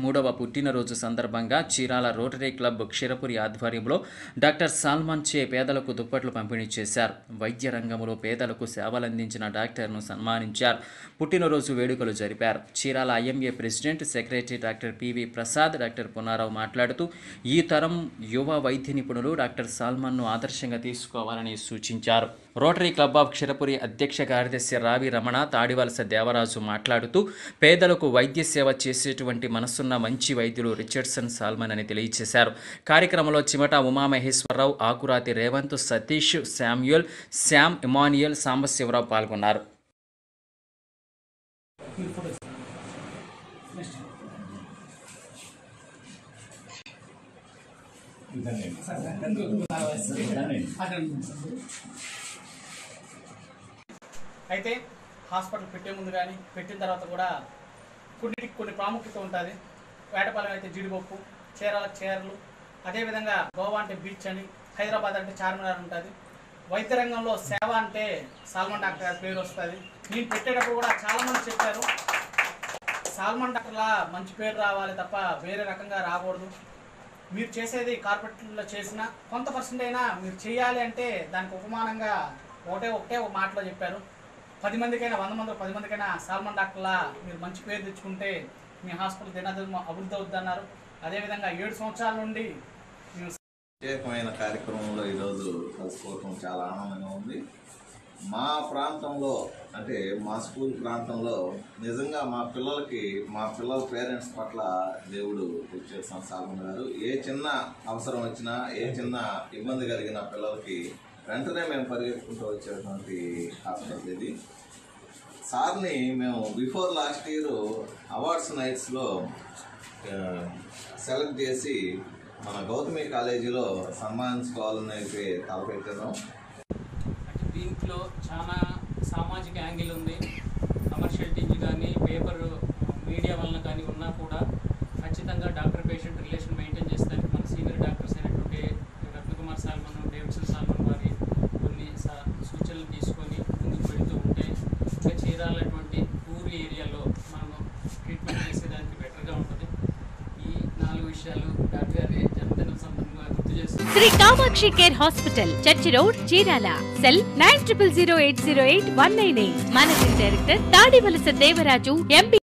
మూడవ పుట్టినరోజు సందర్భంగా చీరాల రోటరీ క్లబ్ క్షీరపురి ఆధ్వర్యంలో డాక్టర్ సాల్మాన్ చే పేదలకు దుప్పట్లు పంపిణీ చేశారు వైద్య రంగంలో పేదలకు సేవలందించిన డాక్టర్ను సన్మానించారు పుట్టినరోజు వేడుకలు జరిపారు Chirala IMA president secretary doctor PV Prasad doctor Punarao మాట్లాడుతూ ఈ తరం యువ వైద్య నిపుణులు డాక్టర్ సాల్మాన్ను ఆదర్శంగా తీసుకోవాలని సూచించారు రోటరీ క్లబ్ ఆఫ్ క్షీరపురి అధ్యక్ష కార్యదర్శి రావి రమణ తాడివలస దేవరాజు మాట్లాడుతూ పేదలకు వైద్య సేవ చేసేటువంటి మనసున్న మంచి వైద్యులు రిచర్డ్సన్ సాల్మన్ అని తెలియజేశారు కార్యక్రమంలో Chimata Umamaheswararao Akurati Revanth Satish Samuel Sam Emmanuel Sambasivarao పాల్గొన్నారు అయితే హాస్పిటల్ పెట్టే ముందు కానీ పెట్టిన తర్వాత కూడా కొన్నిటికి కొన్ని ప్రాముఖ్యత ఉంటుంది వేటపాలెం అయితే జీడిపప్పు చీరాలకు చీరలు అదేవిధంగా గోవా అంటే బీచ్ అని హైదరాబాద్ అంటే చార్మినార్ ఉంటుంది వైద్య రంగంలో సేవ అంటే సాల్మన్ డాక్టర్ గారి పేరు వస్తుంది నేను పెట్టేటప్పుడు కూడా చాలామంది చెప్పారు సాల్మన్ డాక్టర్లా మంచి పేరు రావాలి తప్ప వేరే రకంగా రాకూడదు మీరు చేసేది కార్పొరేట్లో చేసిన కొంత పర్సెంట్ అయినా మీరు చేయాలి అంటే దానికి ఉపమానంగా ఒకటే ఒకటే ఒక మాటలో చెప్పారు పది మందికైనా వంద మంది పది మందికైనా సాల్మన్ డాక్టర్లా మీరు మంచి పేరు తెచ్చుకుంటే మీ హాస్పిటల్ దినదిన అభివృద్ధి అవుద్దన్నారు అదేవిధంగా ఏడు సంవత్సరాల నుండి మేము ప్రత్యేకమైన కార్యక్రమంలో ఈరోజు కలుసుకోవటం చాలా ఆనందంగా ఉంది మా ప్రాంతంలో అంటే మా స్కూల్ ప్రాంతంలో నిజంగా మా పిల్లలకి మా పిల్లల పేరెంట్స్ పట్ల దేవుడు వచ్చేసాం సాల్మన్ గారు ఏ చిన్న అవసరం వచ్చినా ఏ చిన్న ఇబ్బంది కలిగిన పిల్లలకి వెంటనే మేము పరిగెత్తుకుంటూ వచ్చేటువంటి హాస్పిటల్ ఇది సార్ని మేము బిఫోర్ లాస్ట్ ఇయర్ అవార్డ్స్ నైట్స్లో సెలెక్ట్ చేసి మన గౌతమి కాలేజీలో సన్మానించుకోవాలని అయితే తలపెట్టాను అంటే దీంట్లో చాలా సామాజిక యాంగిల్ ఉంది కమర్షియల్ టీచ్ కానీ పేపర్ మీడియా వలన కానీ ఉన్నా కూడా ఖచ్చితంగా డాక్టర్ పేషెంట్ రిలేషన్ మెయింటైన్ చేస్తానికి మన సీనియర్ డాక్టర్స్ అయినటువంటి రత్నకుమార్ సాల్మన్ డేవిడ్సన్ సాల్మన్ వారి కొన్ని సా- సూచనలు తీసుకొని ముందుకు వెళుతూ ఉంటే ఇంకా చీరాలటువంటి ఊరు ఏరియాలో మనం ట్రీట్మెంట్ చేసేదానికి బెటర్గా ఉంటుంది ఈ నాలుగు విషయాలు డాక్టర్ గారి జన్మదినం సందర్భంగా గుర్తు చేస్తున్నాను Shri Kamakshi care hospital church road Chirala cell nine triple zero eight zero eight one nine eight managing director Tadivalasa Devaraju MP